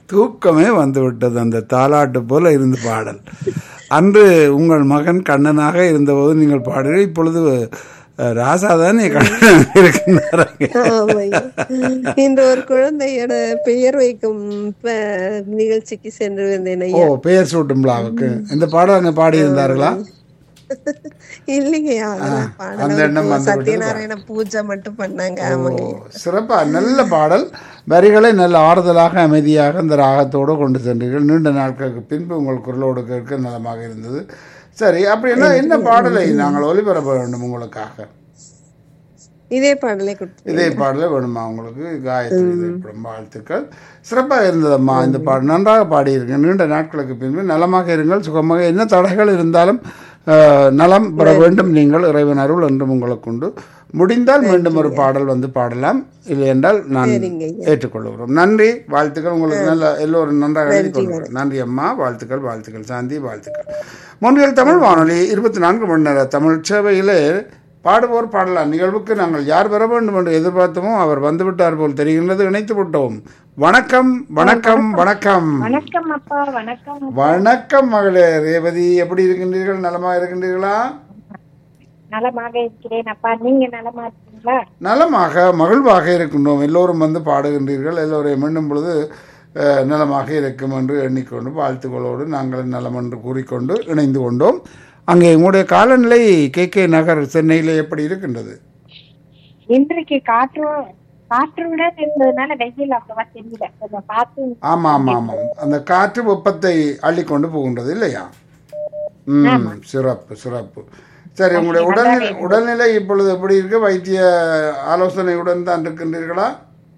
தூக்கமே வந்து விட்டது அந்த தாலாட்டு போல இருந்து பாடல் அன்று உங்கள் மகன் கண்ணனாக இருந்தபோது நீங்கள் பாடுகிறீர்கள் இப்பொழுது அஹ், ராசா தானே கண்ணனாக இருக்கின்றாங்க ஆமாய்யா. இன்று ஒரு குழந்தையோட பெயர் வைக்கும் ப- நிகழ்ச்சிக்கு சென்று வந்தேன் ஓ ஐயா பெயர் சூட்டும் விழாவுக்கு இந்த பாடல் அங்கே பாடி இருந்தார்களா இல்லைங்கய்யா அதெல்லாம் அந்த பாடல எண்ணம் வந்து விட்டது. சத்யநாராயண பூஜை மட்டும் பண்ணாங்க ஆமாங்க சிறப்பா நல்ல பாடல் வரிகளை நல்ல ஆறுதலாக அமைதியாக இந்த ராகத்தோடு கொண்டு சென்றீர்கள் நீண்ட நாட்களுக்கு பின்பு உங்கள் குரலோடு கேட்க நலமாக இருந்தது சரி அப்படின்னா என்ன பாடலை நாங்கள் ஒளிபரப்ப வேண்டும் உங்களுக்காக இதே பாடலை கொடுத்து இதே பாடலே வேணுமா உங்களுக்கு காயத்ரி இதழ்புறம் வாழ்த்துக்கள் சிறப்பாக இருந்ததம்மா இந்த பாடல் நன்றாக பாடியிருக்கேன் நீண்ட நாட்களுக்கு பின்பு நலமாக இருங்கள் சுகமாக என்ன தடைகள் இருந்தாலும் அஹ், நலம் பெற வேண்டும் நீங்கள் இறைவன் அருள் என்றும் உங்களுக்கு உண்டு முடிந்தால் மீண்டும் ஒரு பாடல் வந்து பாடலாம் இல்லை என்றால் நான் சரிங்க ஐயா. ஏற்றுக்கொள்கிறோம் நன்றி வாழ்த்துக்கள் உங்களுக்கு நல்ல எல்லோரும் நன்றாக எழுதி கொள்கிறோம் நன்றி அம்மா வாழ்த்துக்கள் வாழ்த்துக்கள் சாந்தி வாழ்த்துக்கள் முன்னில் தமிழ் வானொலி இருபத்தி நான்கு மணி நேர தமிழ் சேவையிலே பாடுவோர் பாடலாம் நிகழ்வுக்கு நாங்கள் யார் வர வேண்டும் என்று எதிர்பார்த்தோமோ அவர் வந்துவிட்டார் போல் தெரிகின்றது இணைத்து விட்டோம் வணக்கம் வணக்கம் வணக்கம் வணக்கம் அப்பா வணக்கம் வணக்கம் மகளே ரேவதி எப்படி இருக்கின்றீர்கள் நலமா இருக்கின்றீர்களா நலமாக இருக்கிறேன் அப்பா நீங்க நலமா இருக்கீங்களா நலமாக மகிழ்வாக இருக்கின்றோம் எல்லோரும் வந்து பாடுகின்றீர்கள் எல்லோரையும் எண்ணும் பொழுது அஹ், நலமாக இருக்கும் என்று எண்ணிக்கொண்டு வாழ்த்துக்களோடு நாங்கள் நலம் என்று கூறிக்கொண்டு இணைந்து கொண்டோம் அங்கே உங்களுடைய காலநிலை கே கே நகர் சென்னையில் எப்படி இருக்கின்றது இன்றைக்கு காற்று காற்றுடன் இருந்ததுனால வெயில் அவ்வளவா தெரியல கொஞ்சம் பார்த்து ஆமாம் ஆமாம் ஆமாம் அந்த காற்று வெப்பத்தை அள்ளிக்கொண்டு போகின்றது இல்லையா ம் சிறப்பு சிறப்பு சரி உங்களுடைய உடல்நிலை உடல்நிலை இப்பொழுது எப்படி இருக்கு வைத்திய ஆலோசனையுடன் தான் இருக்கின்றீர்களா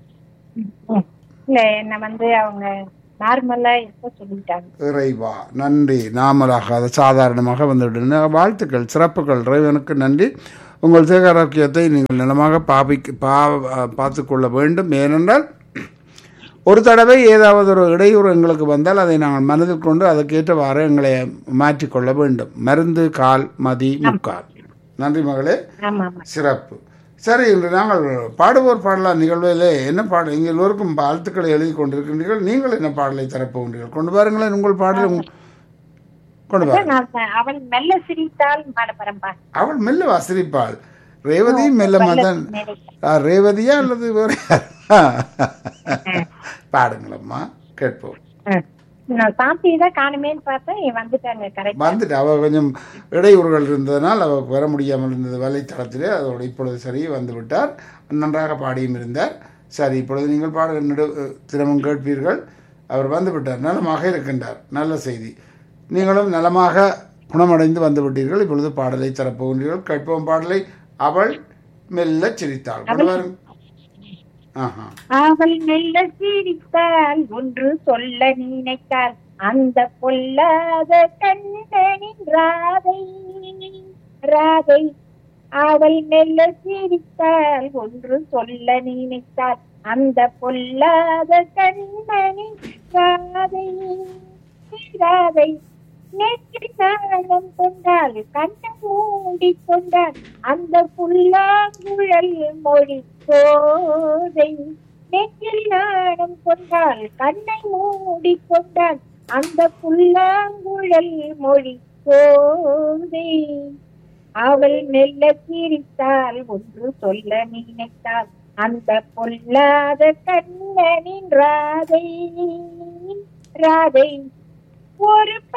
இல்ல என்ன வந்து அவங்க நார்மலா இருக்க சொல்லிட்டாங்க இறைவா நன்றி நாமலாகாத சாதாரணமாக வந்துவிட்டன வாழ்த்துக்கள் சிறப்புகள் இறைவனுக்கு நன்றி உங்கள் தேக ஆரோக்கியத்தை நீங்கள் நலமாக பாபிக்க பா பார்த்து கொள்ள வேண்டும் ஏனென்றால் ஒரு தடவை ஏதாவது ஒரு இடையூறு எங்களுக்கு வந்தால் அதை நாங்கள் மனதில் கொண்டு அதற்கேற்றவாறு எங்களை மாற்றிக்கொள்ள வேண்டும் மருந்து கால் மதி முக்கால் நன்றி மகளே ஆமா ஆமா சிறப்பு சரி இன்று நாங்கள் பாடுவோர் பாடலாம் நிகழ்விலே என்ன பாடல் இங்கே எல்லோருக்கும் வாழ்த்துக்களை எழுதி கொண்டிருக்கின்றீர்கள் நீங்கள் என்ன பாடலை தரப்போகின்றீர்கள் கொண்டு பாருங்களேன் உங்கள் பாடல் உங்க- கொண்டு பாருங்கள் நான் ச- அவள் மெல்ல சிரித்தால் பாடப்பரம்பா அவள் மெல்ல வாசிரிப்பாள் ரேவதி மெல்ல மதன் ஆ, ரேவதியா அல்லது வேற யாரா? பாடுங்களம்மா கேட்போம் நான் சாந்தி தான் காணுமேன்னு பார்த்தேன் வந்துட்டாங்க கரெக்ட் வந்துட்டு அவ கொஞ்சம் இடையூறுகள் இருந்ததனால் அவ வர முடியாமல் இருந்தது வலைத்தளத்திலே அதோடு இப்பொழுது சரி வந்து விட்டார் நன்றாக பாடியும் இருந்தார் சரி இப்பொழுது நீங்கள் பாட நெடு தினமும் கேட்பீர்கள் அவர் வந்து விட்டார் நலமாக இருக்கின்றார் நல்ல செய்தி நீங்களும் நலமாக குணமடைந்து வந்து விட்டீர்கள் இப்பொழுது பாடலை தரப்போகின்றீர்கள் கேட்போம் பாடலை அவள் மெல்ல சிரித்தாள் கொண்டு வாருங்கள். ஆஹா அவள் மெல்ல சிரித்தாள் ஒன்று சொல்ல நினைத்தாள் அந்த பொல்லாத கண்ணனின் ராதை ராதை அவள் மெல்ல சிரித்தாள் ஒன்று சொல்ல நினைத்தாள் அந்த பொல்லாத கண்ணனின் ராதை ராதை நேற்று நாளம் கொண்டாள் கண்ணை மூடி கொண்டாள் அந்த புல்லாங்குழல் மொழி போதை நெற்றில் நாணம் கொண்டாள் கண்ணை மூடி கொண்டாள் அந்த புல்லாங்குழல் மொழி போதை அவள் மெல்ல சிரித்தாள் ஒன்று சொல்ல நினைத்தாள் அந்த பொல்லாத கண்ணனின் ராதை ராதை ஒரு